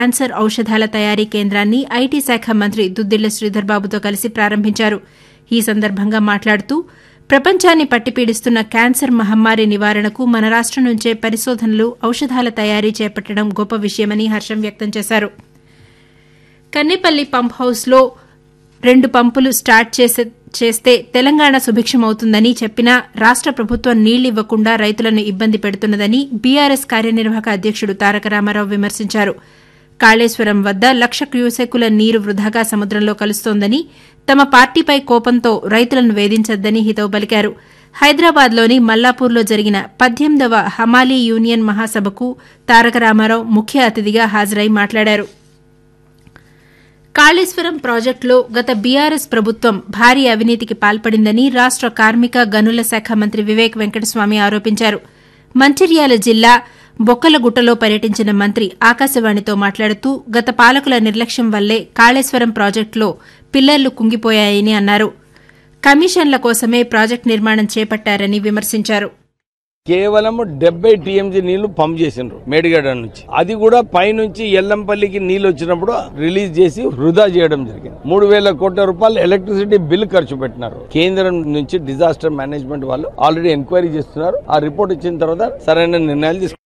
cancer ఔషధాల తయారీ కేంద్రాన్ని ఐటీ శాఖ మంత్రి దుద్దిళ్ల శ్రీధర్ బాబుతో కలిసి ప్రారంభించారు ఈ సందర్భంగా మాట్లాడుతూ ప్రపంచాన్ని పట్టిపీడిస్తున్న క్యాన్సర్ మహమ్మారి నివారణకు మన రాష్టం నుంచే పరిశోధనలు ఔషధాల తయారీ చేపట్టడం గొప్ప విషయమని హర్షం వ్యక్తం చేశారు కన్నేపల్లి పంప్ హౌస్లో రెండు పంపులు స్టార్ట్ చేసే చేస్తే తెలంగాణ సుభిక్షమవుతుందని చెప్పినా రాష్ట ప్రభుత్వం నీళ్లివ్వకుండా రైతులను ఇబ్బంది పెడుతున్నదని బీఆర్ఎస్ కార్యనిర్వాహక అధ్యకుడు తారక రామారావు విమర్శించారు కాళేశ్వరం వద్ద లక్ష క్యూసెక్కుల నీరు వృధాగా సముద్రంలో కలుస్తోందని తమ పార్టీపై కోపంతో రైతులను వేధించొద్దని హితవు పలికారు హైదరాబాద్లోని మల్లాపూర్లో జరిగిన పద్దెనిమిదవ హమాలీ యూనియన్ మహాసభకు తారక రామారావు ముఖ్య అతిథిగా హాజరై మాట్లాడారు కాళేశ్వరం ప్రాజెక్టులో గత బీఆర్ఎస్ ప్రభుత్వం భారీ అవినీతికి పాల్పడిందని రాష్ట కార్మిక గనుల శాఖ మంత్రి వివేక్ వెంకటస్వామి ఆరోపించారు మంచిర్యాల జిల్లా బొక్కలగుట్టలో పర్యటించిన మంత్రి ఆకాశవాణితో మాట్లాడుతూ గత పాలకుల నిర్లక్ష్యం వల్లే కాళేశ్వరం ప్రాజెక్టులో పిల్లర్లు కుంగిపోయాయని అన్నారు కమిషన్ల కోసమే ప్రాజెక్టు నిర్మాణం చేపట్టారని విమర్శించారు కేవలం డెబ్బై టీఎంసీ నీళ్లు పంప్ చేసిండ్రు మేడిగడ్డ నుంచి అది కూడా పైనుంచి ఎల్లంపల్లికి నీళ్లు వచ్చినప్పుడు రిలీజ్ చేసి వృధా చేయడం జరిగింది మూడు వేల కోట్ల రూపాయలు ఎలక్ట్రిసిటీ బిల్ ఖర్చు పెట్టినారు కేంద్రం నుంచి డిజాస్టర్ మేనేజ్మెంట్ వాళ్ళు ఆల్రెడీ ఎంక్వైరీ చేస్తున్నారు ఆ రిపోర్ట్ ఇచ్చిన తర్వాత సరైన నిర్ణయాలు తీసుకుంటారు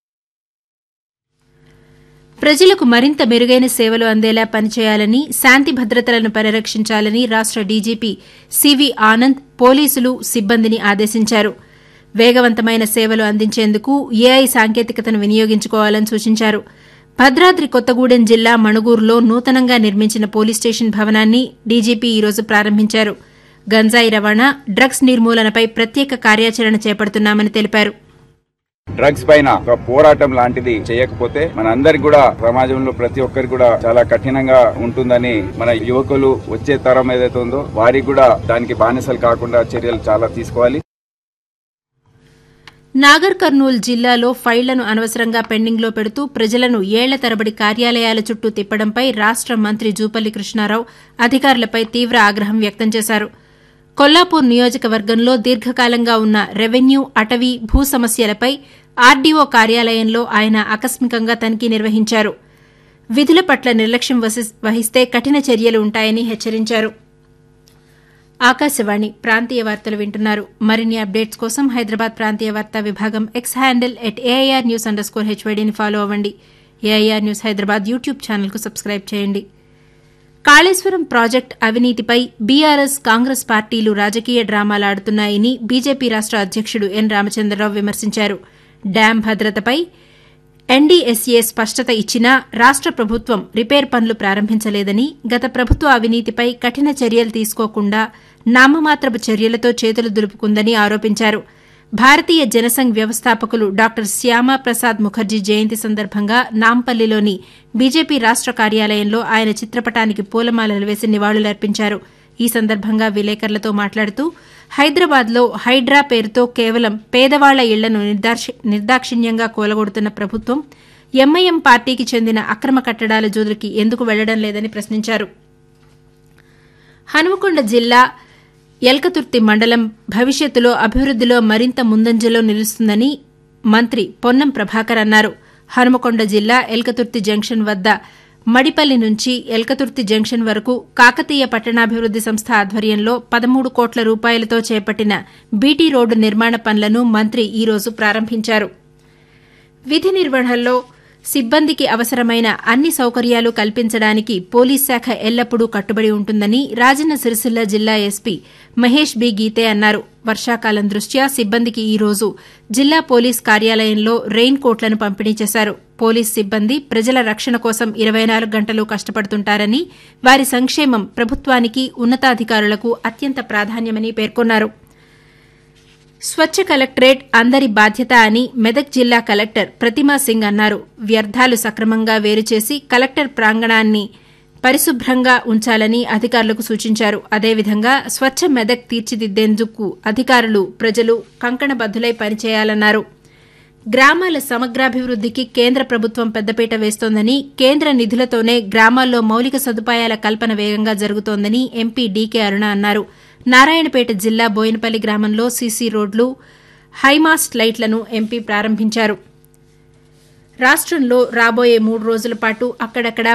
ప్రజలకు మరింత మెరుగైన సేవలు అందేలా పనిచేయాలని శాంతి భద్రతలను పరిరక్షించాలని రాష్ట డీజీపీ సివి ఆనంద్ పోలీసులు సిబ్బందిని ఆదేశించారు వేగవంతమైన సేవలు అందించేందుకు ఏఐ సాంకేతికతను వినియోగించుకోవాలని సూచించారు భద్రాద్రి కొత్తగూడెం జిల్లా మణుగూరులో నూతనంగా నిర్మించిన పోలీస్ స్టేషన్ భవనాన్ని డీజీపీ ఈరోజు ప్రారంభించారు గంజాయి రవాణా డ్రగ్స్ నిర్మూలనపై ప్రత్యేక కార్యాచరణ చేపడుతున్నామని తెలిపారు డ్రగ్స్ పైన ఒక పోరాటం లాంటిది చేయకపోతే మన అందరికి కూడా సమాజంలో ప్రతి ఒక్కరికి కూడా చాలా కఠినంగా ఉంటుందని మన యువకులు వచ్చే తరం ఏదైతే ఉందో వారికి కూడా దానికి బానిసలు కాకుండా చర్యలు చాలా తీసుకోవాలి నాగర్ కర్నూల్ జిల్లాలో ఫైళ్లను అనవసరంగా పెండింగ్లో పెడుతూ ప్రజలను ఏళ్ల తరబడి కార్యాలయాల చుట్టూ తిప్పడంపై రాష్ట మంత్రి జూపల్లి కృష్ణారావు అధికారులపై తీవ్ర ఆగ్రహం వ్యక్తం చేశారు కొల్లాపూర్ నియోజకవర్గంలో దీర్ఘకాలంగా ఉన్న రెవెన్యూ అటవీ భూ సమస్యలపై ఆర్డీఓ కార్యాలయంలో ఆయన ఆకస్మికంగా తనిఖీ నిర్వహించారు విధుల పట్ల నిర్లక్ష్యం వహిస్తే కఠిన చర్యలు ఉంటాయని హెచ్చరించారు ఆకాశవాణి ప్రాంతీయ వార్తలు వింటున్నారు మరిన్ని అప్డేట్స్ కోసం హైదరాబాద్ ప్రాంతీయ వార్తా విభాగం X handle at AIR news under score హెచ్వైడీని ఫాలో అవ్వండి ఏఐఆర్ న్యూస్ హైదరాబాద్ యూట్యూబ్ ఛానల్కు సబ్స్క్రైబ్ చేయండి కాళేశ్వరం ప్రాజెక్టు అవినీతిపై బీఆర్ఎస్ కాంగ్రెస్ పార్టీలు రాజకీయ డ్రామాలాడుతున్నాయని బీజేపీ రాష్ట అధ్యకుడు ఎన్ రామచంద్రరావు విమర్శించారు డ్యాం భద్రతపై ఎన్డీఎస్ఏ స్పష్టత ఇచ్చినా రాష్ట ప్రభుత్వం రిపేర్ పనులు ప్రారంభించలేదని గత ప్రభుత్వ అవినీతిపై కఠిన చర్యలు తీసుకోకుండా నామమాత్రపు చర్యలతో చేతులు దులుపుకుందని ఆరోపించారు భారతీయ జనసంఘ్ వ్యవస్థాపకులు డాక్టర్ శ్యామాప్రసాద్ ముఖర్జీ జయంతి సందర్భంగా నాంపల్లిలోని బీజేపీ రాష్ట కార్యాలయంలో ఆయన చిత్రపటానికి పూలమాలలు వేసి నివాళులర్పించారు ఈ సందర్భంగా విలేకరులతో మాట్లాడుతూ హైదరాబాద్లో హైడ్రా పేరుతో కేవలం పేదవాళ్ల ఇళ్లను నిర్దాక్షిణ్యంగా కూలగొడుతున్న ప్రభుత్వం ఎంఐఎం పార్టీకి చెందిన అక్రమ కట్టడాల జోలికి ఎందుకు వెళ్లడం లేదని ప్రశ్నించారు హనుమకొండ జిల్లా ఎల్కతుర్తి మండలం భవిష్యత్తులో అభివృద్దిలో మరింత ముందంజలో నిలుస్తుందని మంత్రి పొన్నం ప్రభాకర్ అన్నారు హనుమకొండ జిల్లా ఎల్కతుర్తి జంక్షన్ వద్ద మడిపల్లి నుంచి ఎల్కతుర్తి జంక్షన్ వరకు కాకతీయ పట్టణాభివృద్ది సంస్థ ఆధ్వర్యంలో పదమూడు కోట్ల రూపాయలతో చేపట్టిన బీటీ రోడ్డు నిర్మాణ పనులను మంత్రి ఈ రోజు ప్రారంభించారు విధి నిర్వహణలో సిబ్బందికి అవసరమైన అన్ని సౌకర్యాలు కల్పించడానికి పోలీస్ శాఖ ఎల్లప్పుడూ కట్టుబడి ఉంటుందని రాజన్న సిరిసిల్ల జిల్లా ఎస్పీ మహేష్ బి గీతే అన్నారు వర్షాకాలం దృష్ట్యా సిబ్బందికి ఈ రోజు జిల్లా పోలీస్ కార్యాలయంలో రెయిన్ కోట్లను పంపిణీ చేశారు పోలీస్ సిబ్బంది ప్రజల రక్షణ కోసం ఇరవై నాలుగు గంటలు కష్టపడుతుంటారని వారి సంక్షేమం ప్రభుత్వానికి ఉన్నతాధికారులకు అత్యంత ప్రాధాన్యమని పేర్కొన్నారు స్వచ్ఛ కలెక్టరేట్ అందరి బాధ్యత అని మెదక్ జిల్లా కలెక్టర్ ప్రతిమా సింగ్ అన్నారు వ్యర్థాలు సక్రమంగా వేరుచేసి కలెక్టర్ ప్రాంగణాన్ని పరిశుభ్రంగా ఉంచాలని అధికారులకు సూచించారు అదేవిధంగా స్వచ్ఛ మెదక్ తీర్చిదిద్దేందుకు అధికారులు ప్రజలు కంకణబద్దులై పనిచేయాలన్నారు గ్రామాల సమగ్రాభివృద్దికి కేంద్ర ప్రభుత్వం పెద్దపీట వేస్తోందని కేంద్ర నిధులతోనే గ్రామాల్లో మౌలిక సదుపాయాల కల్పన వేగంగా జరుగుతోందని ఎంపీ డీకే అరుణ అన్నారు నారాయణపేట జిల్లా బోయినపల్లి గ్రామంలో సీసీ రోడ్లు హైమాస్ట్ లైట్లను ఎంపీ ప్రారంభించారు రాష్ట్రంలో రాబోయే మూడు రోజుల పాటు అక్కడక్కడ